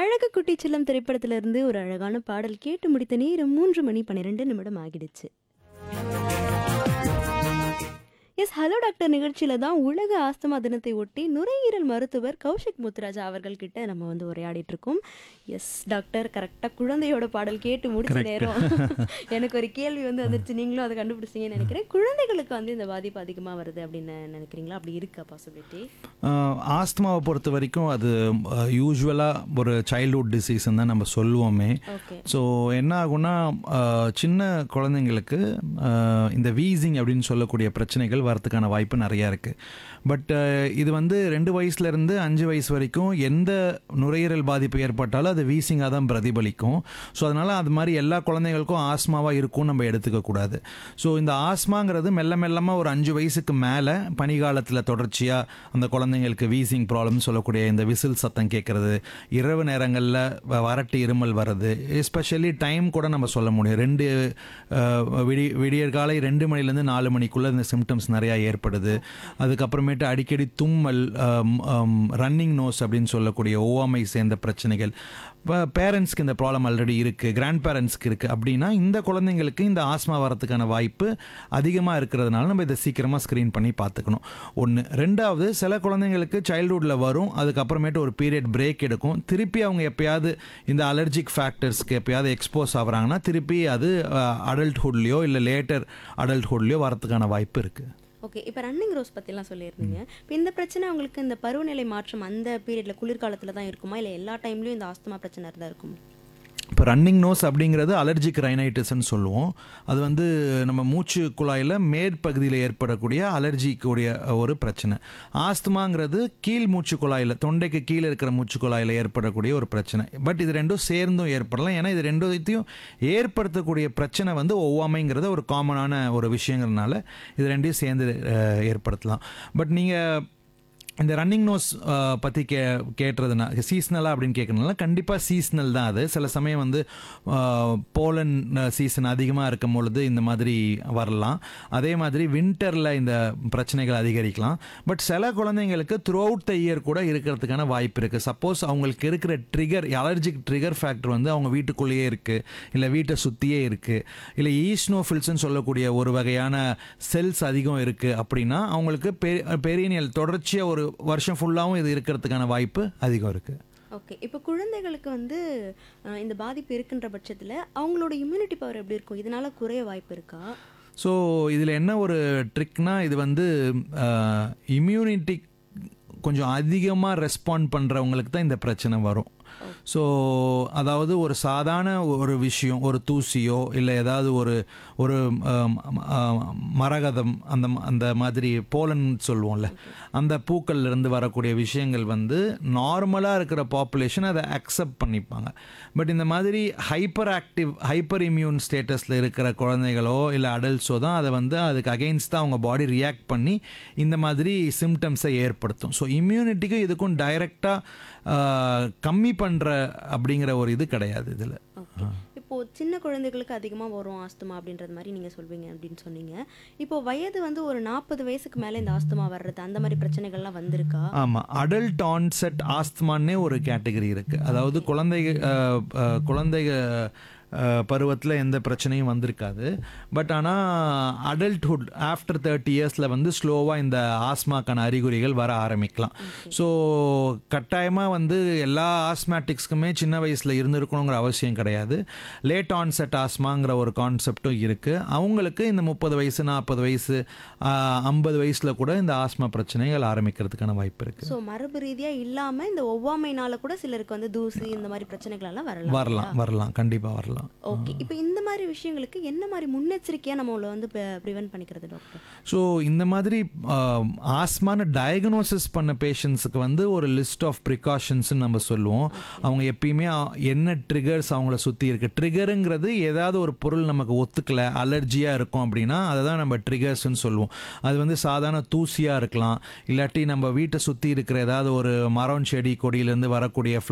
அழகு குட்டி செல்லம் திரைப்படத்திலிருந்து ஒரு அழகான பாடல் கேட்டு முடித்த நேரம் மூன்று மணி பன்னிரெண்டு நிமிடம் ஆகிடுச்சு எஸ் ஹலோ டாக்டர் நிகழ்ச்சியில தான் உலக ஆஸ்துமா தினத்தை ஒட்டி நுரையீரல் மருத்துவர் கௌஷிக் முத்துராஜா அவர்கள் கிட்ட நம்ம வந்து உரையாடிட்டு இருக்கோம் எஸ் டாக்டர் கரெக்டா குழந்தையோட பாடல் கேட்டு முடிச்ச Correct. நேரம் எனக்கு ஒரு கேள்வி வந்து வந்துருச்சு நீங்களும் அதை கண்டுபிடிச்சீங்கன்னு நினைக்கிறேன் குழந்தைகளுக்கு வந்து இந்த பாதிப்பு அதிகமா வருது அப்படின்னு நினைக்கிறீங்களா அப்படி இருக்கா பாசிபிலிட்டி ஆஸ்துமாவை பொறுத்த வரைக்கும் அது யூஸ்வலாக ஒரு சைல்ட்ஹுட் டிசீஸ்ன்னு தான் நம்ம சொல்லுவோமே ஓகே ஸோ என்ன ஆகும்னா அஹ், சின்ன குழந்தைங்களுக்கு அஹ், இந்த வீசிங் அப்படின்னு சொல்லக்கூடிய பிரச்சனைகள் வரதுக்கான வாய்ப்பு நிறையா இருக்குது பட் இது வந்து ரெண்டு வயசுலேருந்து அஞ்சு வயசு வரைக்கும் எந்த நுரையீரல் பாதிப்பு ஏற்பட்டாலும் அது வீசிங்காக தான் பிரதிபலிக்கும் ஸோ அதனால் அது மாதிரி எல்லா குழந்தைகளுக்கும் ஆஸ்மாவாக இருக்கும்னு நம்ம எடுத்துக்கக்கூடாது ஸோ இந்த ஆஸ்மாங்கிறது மெல்ல மெல்லமாக ஒரு அஞ்சு வயசுக்கு மேலே பனிகாலத்தில் தொடர்ச்சியாக அந்த குழந்தைங்களுக்கு வீசிங் ப்ராப்ளம் சொல்லக்கூடிய இந்த விசில் சத்தம் கேட்குறது இரவு நேரங்களில் வறட்டு இருமல் வர்றது எஸ்பெஷலி டைம் கூட நம்ம சொல்ல முடியும் ரெண்டு அஹ், விடி விடியற் காலை ரெண்டு மணிலேருந்து நாலு மணிக்குள்ளே இந்த சிம்டம்ஸ் நிறையா ஏற்படுது அதுக்கப்புறமேட்டு அடிக்கடி தும்மல் ரன்னிங் நோஸ் அப்படின்னு சொல்லக்கூடிய ஓவாமை சேர்ந்த பிரச்சனைகள் பேரண்ட்ஸ்க்கு இந்த ப்ராப்ளம் ஆல்ரெடி இருக்குது கிராண்ட் பேரண்ட்ஸ்க்கு இருக்குது அப்படின்னா இந்த குழந்தைங்களுக்கு இந்த ஆஸ்மா வரதுக்கான வாய்ப்பு அதிகமாக இருக்கிறதுனால நம்ம இதை சீக்கிரமாக ஸ்க்ரீன் பண்ணி பார்த்துக்கணும் ஒன்று ரெண்டாவது சில குழந்தைங்களுக்கு சைல்ட்ஹுட்டில் வரும் அதுக்கப்புறமேட்டு ஒரு பீரியட் பிரேக் எடுக்கும் திருப்பி அவங்க எப்பயாவது இந்த அலர்ஜிக் ஃபேக்டர்ஸ்க்கு எப்பயாவது எக்ஸ்போஸ் ஆகுறாங்கன்னா திருப்பி அது அடல்ட்ஹுட்லேயோ இல்லை லேட்டர் அடல்ட்ஹுட்லேயோ வரதுக்கான வாய்ப்பு இருக்குது ஓகே இப்போ ரன்னிங் ரோஸ் பற்றிலாம் சொல்லியிருந்தீங்க இப்போ இந்த பிரச்சனை உங்களுக்கு இந்த பருவநிலை மாற்றம் அந்த பீரியடில் குளிர்காலத்தில் தான் இருக்குமா இல்லை எல்லா டைம்லையும் இந்த ஆஸ்துமா பிரச்சனை தான் இருக்குமா இப்போ ரன்னிங் நோஸ் அப்படிங்கிறது அலர்ஜிக் ரைனைட்டிஸ்ன்னு சொல்லுவோம் அது வந்து நம்ம மூச்சு குழாயில் மேற்பகுதியில் ஏற்படக்கூடிய அலர்ஜிக்குடைய ஒரு பிரச்சனை ஆஸ்துமாங்கிறது கீழ் மூச்சு குழாயில் தொண்டைக்கு கீழே இருக்கிற மூச்சு குழாயில் ஏற்படக்கூடிய ஒரு பிரச்சனை பட் இது ரெண்டும் சேர்ந்தும் ஏற்படலாம் ஏன்னா இது ரெண்டுத்தையும் ஏற்படுத்தக்கூடிய பிரச்சனை வந்து ஒவ்வாமைங்கிறது ஒரு காமனான ஒரு விஷயங்கிறதுனால இது ரெண்டையும் சேர்ந்து அஹ், ஏற்படுத்தலாம் பட் நீங்கள் இந்த ரன்னிங் நோஸ் பற்றி கே கேட்டுறதுனா சீஸ்னலாக அப்படின்னு கேட்கறதுனால கண்டிப்பாக சீஸ்னல் தான் அது சில சமயம் வந்து போலன் சீசன் அதிகமாக இருக்கும் பொழுது இந்த மாதிரி வரலாம் அதே மாதிரி வின்டரில் இந்த பிரச்சனைகள் அதிகரிக்கலாம் பட் சில குழந்தைங்களுக்கு த்ரூ அவுட் த இயர் கூட இருக்கிறதுக்கான வாய்ப்பு இருக்குது சப்போஸ் அவங்களுக்கு இருக்கிற ட்ரிகர் அலர்ஜிக் ட்ரிகர் ஃபேக்டர் வந்து அவங்க வீட்டுக்குள்ளேயே இருக்குது இல்லை வீட்டை சுற்றியே இருக்குது இல்லை ஈஸ்னோஃபில்ஸ்னு சொல்லக்கூடிய ஒரு வகையான செல்ஸ் அதிகம் இருக்குது அப்படின்னா அவங்களுக்கு பெ- பெரியனியல் தொடர்ச்சியாக ஒரு வருஷம் ஃபுல்லாகவும் இது இருக்கிறதுக்கான வாய்ப்பு அதிகம் இருக்குது ஓகே இப்போ குழந்தைகளுக்கு வந்து அஹ், இந்த பாதிப்பு இருக்கின்ற பட்சத்தில் அவங்களோட இம்யூனிட்டி பவர் எப்படி இருக்கும் இதனால குறைய வாய்ப்பு இருக்கா ஸோ இதில் என்ன ஒரு ட்ரிக்னா இது வந்து இம்யூனிட்டி கொஞ்சம் அதிகமாக ரெஸ்பாண்ட் பண்ணுறவங்களுக்கு தான் இந்த பிரச்சனை வரும் ஸோ அதாவது ஒரு சாதாரண ஒரு விஷயம் ஒரு தூசியோ இல்லை ஏதாவது ஒரு ஒரு ஆம், ஆம், மரகதம் அந்த அந்த மாதிரி போலன் சொல்லுவோம்ல அந்த பூக்கள்ல இருந்து வரக்கூடிய விஷயங்கள் வந்து நார்மலாக இருக்கிற பாப்புலேஷன் அதை அக்செப்ட் பண்ணிப்பாங்க பட் இந்த மாதிரி ஹைப்பர் ஆக்டிவ் ஹைப்பர் இம்யூன் ஸ்டேட்டஸில் இருக்கிற குழந்தைகளோ இல்லை அடல்ட்ஸோ தான் அதை வந்து அதுக்கு அகெயின்ஸ்டாக அவங்க பாடி ரியாக்ட் பண்ணி இந்த மாதிரி சிம்டம்ஸை ஏற்படுத்தும் ஸோ இம்யூனிட்டிக்கும் இதுக்கும் டைரெக்டாக கம்மி பண்ணுற அப்படிங்கிற ஒரு இது கிடையாது இதில் ஓகே இப்போ சின்ன குழந்தைகளுக்கு அதிகமாக வரும் ஆஸ்துமா அப்படின்றது மாதிரி நீங்கள் சொல்வீங்க அப்படின்னு சொன்னீங்க இப்போ வயது வந்து ஒரு நாற்பது வயசுக்கு மேலே இந்த ஆஸ்துமா வர்றது அந்த மாதிரி பிரச்சனைகள்லாம் வந்திருக்கா ஆமாம் அடல்ட் ஆன்செட் ஆஸ்துமான்னே ஒரு கேட்டகரி இருக்குது அதாவது குழந்தை அஹ், அஹ், குழந்தைக பருவத்தில் எந்த பிரச்சனையும் வந்திருக்காது பட் ஆனால் அடல்ட்ஹுட் ஆஃப்டர் தேர்ட்டி இயர்ஸில் வந்து ஸ்லோவாக இந்த ஆஸ்மாக்கான அறிகுறிகள் வர ஆரம்பிக்கலாம் ஸோ கட்டாயமாக வந்து எல்லா ஆஸ்மேட்டிக்ஸ்க்குமே சின்ன வயசில் இருந்திருக்கணுங்கிற அவசியம் கிடையாது லேட் ஆன்செட் ஆஸ்மாங்கிற ஒரு கான்செப்டும் இருக்குது அவங்களுக்கு இந்த முப்பது வயசு நாற்பது வயசு ஐம்பது வயசில் கூட இந்த ஆஸ்மா பிரச்சனைகள் ஆரம்பிக்கிறதுக்கான வாய்ப்பு இருக்குது ஸோ மரபு ரீதியாக இல்லாமல் இந்த ஒவ்வாமைனால கூட சிலருக்கு வந்து தூசி இந்த மாதிரி பிரச்சனைகள் எல்லாம் வரலாம் வரலாம் வரலாம் கண்டிப்பாக வரலாம் ஓகே இப்போ இந்த மாதிரி விஷயங்களுக்கு என்ன மாதிரி முன்னெச்சரிக்கையாக நம்மள வந்து ப்ரிவென்ட் பண்ணிக்கிறது டாக்டர் ஸோ இந்த மாதிரி ஆஸ்மான டயக்னோசிஸ் பண்ண பேஷண்ட்ஸுக்கு வந்து ஒரு லிஸ்ட் ஆஃப் ப்ரிகாஷன்ஸ்னு நம்ம சொல்லுவோம் அவங்க எப்பயுமே அ- என்ன ட்ரிகர்ஸ் அவங்கள சுற்றி இருக்கு ட்ரிகருங்கிறது ஏதாவது ஒரு பொருள் நமக்கு ஒத்துக்கல அலர்ஜியாக இருக்கும் அப்படின்னா அதை தான் நம்ம ட்ரிகர்ஸ்னு சொல்லுவோம் அது வந்து சாதாரண தூசியாக இருக்கலாம் இல்லாட்டி நம்ம வீட்டை சுற்றி இருக்கிற ஏதாவது ஒரு மரம் செடி கொடியிலேருந்து வரக்கூடிய